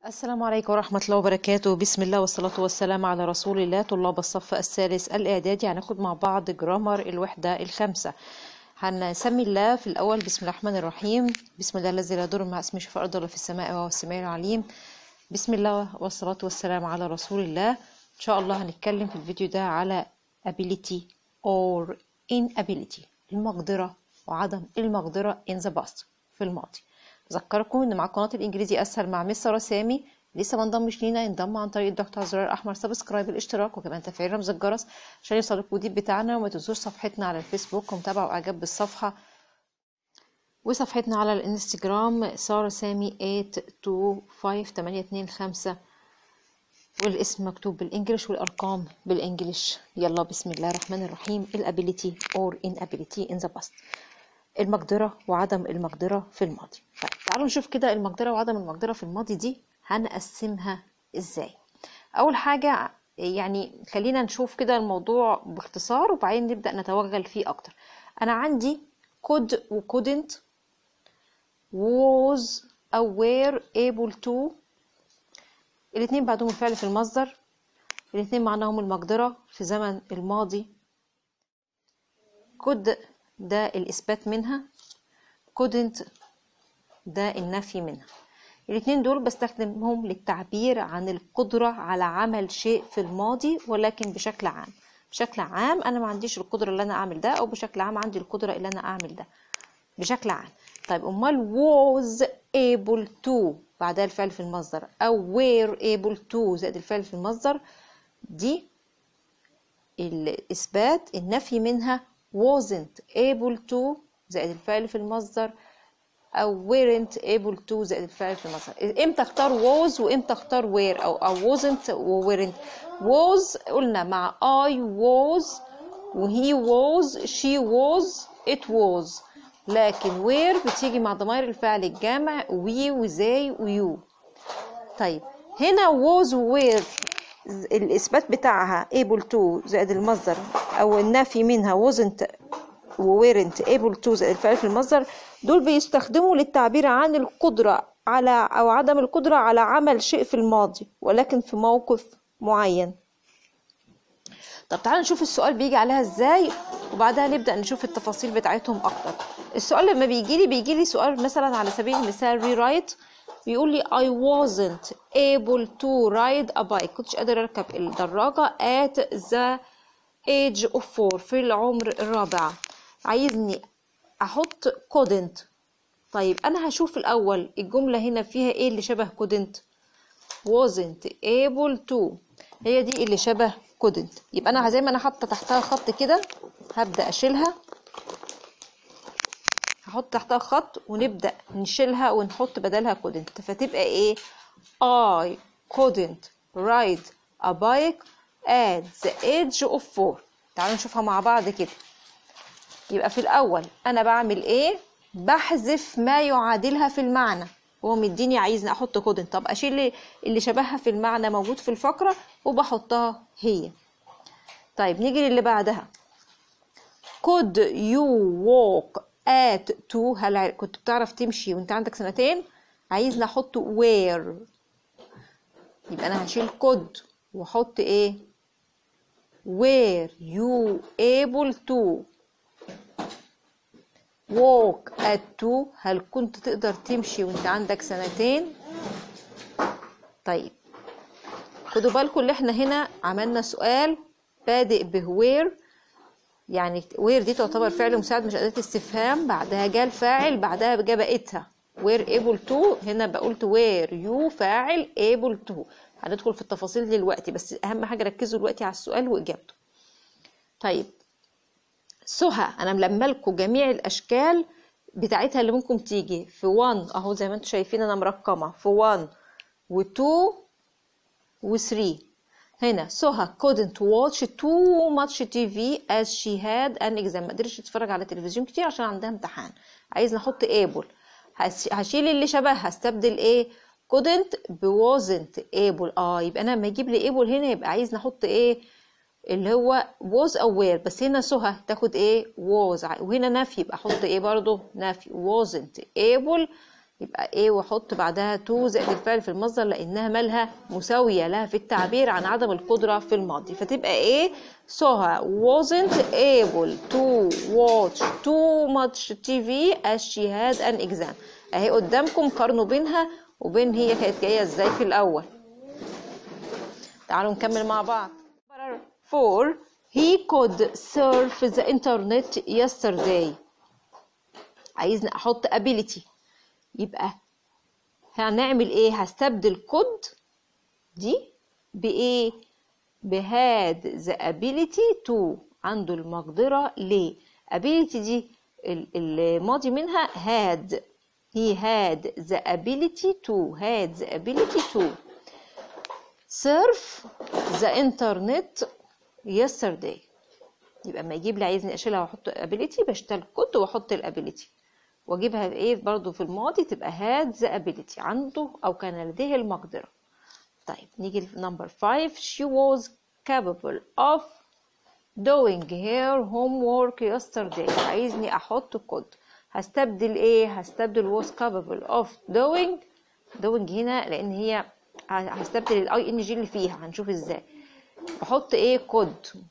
السلام عليكم ورحمة الله وبركاته بسم الله والصلاة والسلام على رسول الله طلاب الصف الثالث الإعدادي هناخد مع بعض جرامر الوحدة الخامسة هنسمي الله في الأول بسم الله الرحمن الرحيم بسم الله الذي لا يضر مع اسمه في الأرض ولا في السماء وهو السميع العليم بسم الله والصلاة والسلام على رسول الله إن شاء الله هنتكلم في الفيديو ده على ability or inability المقدرة وعدم المقدرة in the past في الماضي أذكركم إن مع قناة الإنجليزي أسهل مع مس سارة سامي لسه ما انضمش لينا ينضم عن طريق الضغط على الزرار الأحمر سبسكرايب الاشتراك وكمان تفعيل رمز الجرس عشان يوصلك الجديد بتاعنا وما تنسوش صفحتنا على الفيسبوك ومتابعة وإعجاب بالصفحة وصفحتنا على الانستجرام سارة سامي 825825 والاسم مكتوب بالانجلش والارقام بالانجلش يلا بسم الله الرحمن الرحيم الابيليتي اور inability in the past المقدرة وعدم المقدرة في الماضي طيب تعالوا نشوف كده المقدرة وعدم المقدرة في الماضي دي هنقسمها ازاي اول حاجة يعني خلينا نشوف كده الموضوع باختصار وبعدين نبدأ نتوغل فيه اكتر انا عندي could و couldn't was أو were able to الاتنين بعدهم الفعل في المصدر الاتنين معناهم المقدرة في زمن الماضي could ده الإثبات منها couldn't ده النفي منها الاتنين دول بستخدمهم للتعبير عن القدرة على عمل شيء في الماضي ولكن بشكل عام بشكل عام أنا ما عنديش القدرة اللي أنا أعمل ده أو بشكل عام عندي القدرة اللي أنا أعمل ده بشكل عام طيب أمال was able to بعدها الفعل في المصدر أو were able to زائد الفعل في المصدر دي الإثبات النفي منها wasn't able to زائد الفعل في المصدر أو weren't able to زائد الفعل في المصدر إمتى اختار was وإمتى اختار were أو, أو wasn't و weren't was قلنا مع I was وهي was she was it was لكن where بتيجي مع ضمائر الفعل الجامع we وزي ويو طيب هنا was و where الإثبات بتاعها able to زائد المصدر أو النفي منها wasn't و weren't able to زائد الفعل في المصدر دول بيستخدموا للتعبير عن القدرة على أو عدم القدرة على عمل شيء في الماضي ولكن في موقف معين طب تعالوا نشوف السؤال بيجي عليها ازاي وبعدها نبدأ نشوف التفاصيل بتاعتهم أكتر السؤال لما بيجي لي بيجي لي سؤال مثلا على سبيل المثال rewrite بيقول لي I wasn't able to ride a bike كنتش قادر أركب الدراجة at the age of four في العمر الرابع عايزني أحط couldn't طيب أنا هشوف الأول الجملة هنا فيها إيه اللي شبه couldn't wasn't able to هي دي اللي شبه couldn't يبقى أنا زي ما أنا حاطة تحتها خط كده هبدأ أشيلها هحط تحتها خط ونبدأ نشيلها ونحط بدلها couldn't فتبقى ايه I couldn't ride a bike at the age of four تعالوا نشوفها مع بعض كده يبقى في الأول أنا بعمل ايه بحذف ما يعادلها في المعنى هو مديني عايزني احط couldn't طب اشيل اللي شبهها في المعنى موجود في الفقرة وبحطها هي طيب نيجي للي بعدها could you walk at to هل كنت بتعرف تمشي وانت عندك سنتين عايزني احط where يبقى انا هشيل could واحط ايه were you able to walk at to هل كنت تقدر تمشي وانت عندك سنتين طيب خدوا بالكم اللي احنا هنا عملنا سؤال بادئ بوير يعني وير دي تعتبر فعل مساعد مش أداة استفهام بعدها جاء الفاعل بعدها جاء بقيتها وير able to هنا بقولت وير يو فاعل able to هندخل في التفاصيل دلوقتي بس أهم حاجة ركزوا دلوقتي على السؤال وإجابته طيب سهى أنا ملمة لكم جميع الأشكال بتاعتها اللي ممكن تيجي في 1 أهو زي ما انتم شايفين أنا مرقمة في 1 و2 و3 هنا سهى couldn't watch too much TV as she had an exam ما قدرتش تتفرج على تلفزيون كتير عشان عندها امتحان عايز نحط able هشيل اللي شبهها استبدل ايه couldn't ب wasn't able اه يبقى انا لما اجيب لي able هنا يبقى عايز نحط ايه اللي هو was او were بس هنا سهى تاخد ايه was وهنا نفي يبقى احط ايه برضو نفي wasn't able يبقى ايه واحط بعدها to زائد الفعل في المصدر لانها مالها مساويه لها في التعبير عن عدم القدره في الماضي فتبقى ايه سهى wasn't able to watch too much TV as she had an exam اهي قدامكم قارنوا بينها وبين هي كانت جايه ازاي في الاول تعالوا نكمل مع بعض 4 he could surf the internet yesterday عايزني احط ability يبقى هنعمل ايه هستبدل كود دي بايه بهاد the ability to عنده المقدرة ل ability دي الماضي منها had he had the ability to had the ability to surf the internet yesterday يبقى اما يجيب لي عايزني اشيلها واحط ability بشتغل كود واحط الابيليتي واجيبها بايه برضو في الماضي تبقى had the ability عنده او كان لديه المقدرة طيب نيجي لنمبر 5 she was capable of doing her homework yesterday عايزني احط كود هستبدل ايه هستبدل was capable of doing doing هنا لان هي هستبدل الاي ان جي اللي فيها هنشوف ازاي بحط ايه كود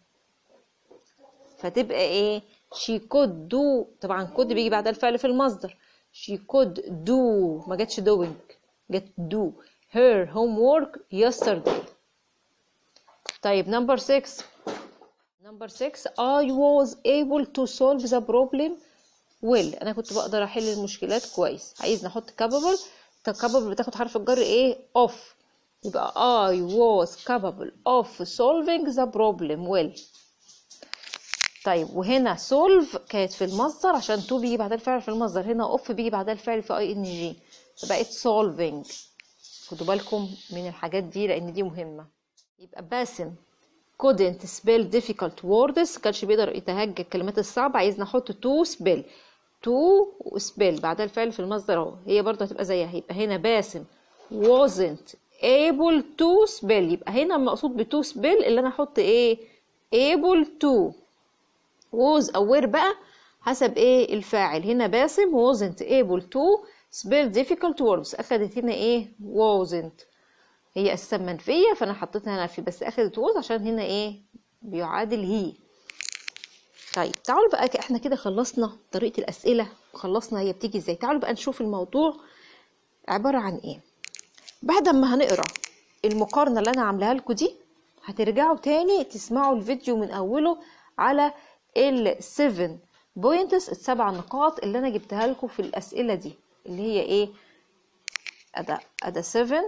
فتبقى ايه she could do طبعا كود بيجي بعدها الفعل في المصدر she could do ما جاتش doing جت do her homework yesterday طيب number 6 number 6 I was able to solve the problem well انا كنت بقدر احل المشكلات كويس عايز نحط capable طب capable بتاخد حرف الجر ايه of يبقى I was capable of solving the problem well طيب وهنا solve كانت في المصدر عشان to بيجي بعدها الفعل في المصدر هنا off بيجي بعدها الفعل في اي ان جي فبقت solving خدوا بالكم من الحاجات دي لان دي مهمه يبقى باسم couldn't spell difficult words كانش بيقدر يتهجى الكلمات الصعبه عايزنا نحط to spell to spell بعدها الفعل في المصدر اهو هي برضه هتبقى زيها يبقى هنا باسم wasn't able to spell يبقى هنا المقصود ب to spell اللي انا احط ايه able to was او were بقى حسب ايه الفاعل هنا باسم wasn't able to spell difficult words اخدت هنا ايه wasn't هي اساسا منفيه فانا حطيتها هنا في بس اخدت was عشان هنا ايه بيعادل هي طيب تعالوا بقى احنا كده خلصنا طريقه الاسئله وخلصنا هي بتيجي ازاي تعالوا بقى نشوف الموضوع عباره عن ايه بعد ما هنقرا المقارنه اللي انا عاملاها لكم دي هترجعوا تاني تسمعوا الفيديو من اوله على ال 7 بوينتس السبع نقاط اللي انا جبتها لكم في الاسئله دي اللي هي ايه ادا ادا 7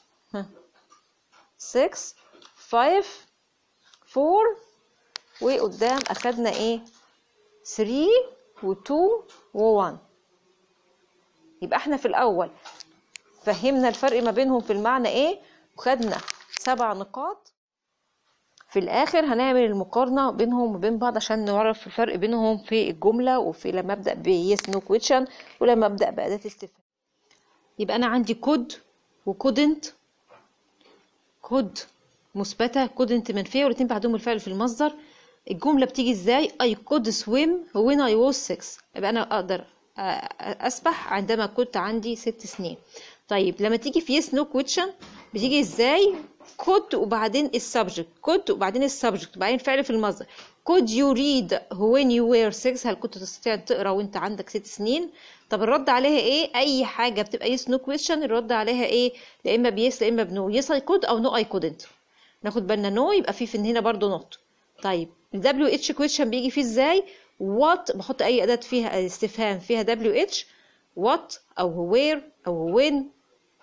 6 5 4 وقدام اخدنا ايه 3 و2 و1 يبقى احنا في الاول فهمنا الفرق ما بينهم في المعنى ايه وخدنا سبع نقاط في الاخر هنعمل المقارنه بينهم وبين بعض عشان نعرف الفرق بينهم في الجمله وفي لما ابدا بيس نو كويشن ولما ابدا باداه استفهام يبقى انا عندي كود وكودنت كود مثبته كودنت منفيه والاتنين بعدهم الفعل في المصدر الجمله بتيجي ازاي I could swim when I was six يبقى انا اقدر اسبح عندما كنت عندي ست سنين طيب لما تيجي في يس نو كويشن بتيجي ازاي could وبعدين السبجكت could وبعدين السبجكت وبعدين فعل في المصدر could you read when you were six هل كنت تستطيع تقرا وانت عندك ست سنين طب الرد عليها ايه اي حاجه بتبقى يس نو كويشن الرد عليها ايه لا اما بيس لا اما بنو يس اي كود او نو اي كودنت ناخد بالنا نو يبقى في في هنا برضو نوت طيب الدبليو اتش كويشن بيجي فيه ازاي وات بحط اي اداه فيها استفهام فيها دبليو اتش وات او وير او وين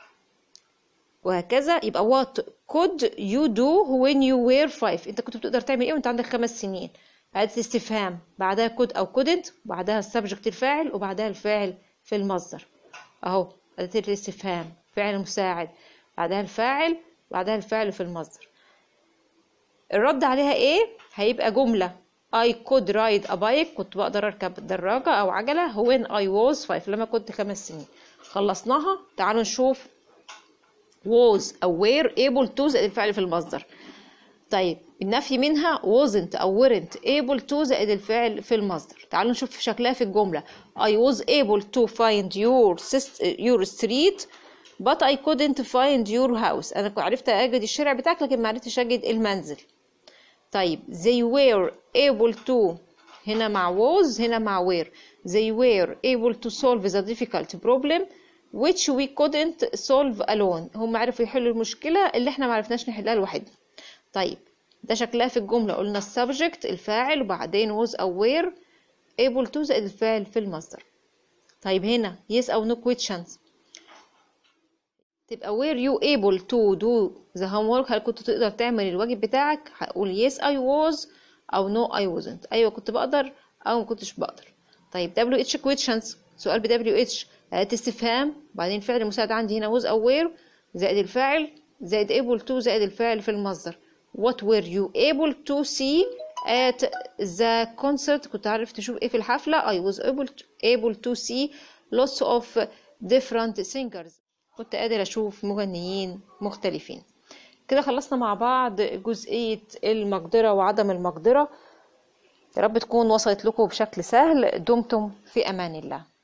وهكذا يبقى what could you do when you were five انت كنت بتقدر تعمل ايه وانت عندك خمس سنين أداة استفهام بعدها could أو couldn't وبعدها السبجكت الفاعل وبعدها الفاعل في المصدر أهو أداة الاستفهام فعل مساعد بعدها الفاعل بعدها الفعل في المصدر الرد عليها ايه هيبقى جملة I could ride a bike كنت بقدر أركب دراجة أو عجلة when I was five لما كنت خمس سنين خلصناها تعالوا نشوف was أو were able to زائد الفعل في المصدر طيب النفي منها wasn't أو weren't able to زائد الفعل في المصدر تعالوا نشوف شكلها في الجملة I was able to find your, your street but I couldn't find your house أنا عرفت أجد الشارع بتاعك لكن ما عرفتش أجد المنزل طيب they were able to هنا مع was هنا مع were they were able to solve the difficult problem which we couldn't solve alone هم عرفوا يحلوا المشكلة اللي احنا معرفناش نحلها لوحدنا طيب ده شكلها في الجملة قلنا السبجكت الفاعل وبعدين was أو were able to زائد الفاعل في المصدر طيب هنا yes أو no questions تبقى were you able to do the homework هل كنت تقدر تعمل الواجب بتاعك هقول yes I was أو no I wasn't أيوة كنت بقدر أو ما كنتش بقدر طيب WH questions سؤال ب WH آلة استفهام بعدين فعل مساعد عندي هنا was أو were زائد الفاعل زائد able to زائد الفاعل في المصدر what were you able to see at the concert كنت عارف تشوف ايه في الحفلة I was able to, able to see lots of different singers كنت قادر اشوف مغنيين مختلفين كده خلصنا مع بعض جزئية المقدرة وعدم المقدرة يا رب تكون وصلت لكم بشكل سهل دمتم في امان الله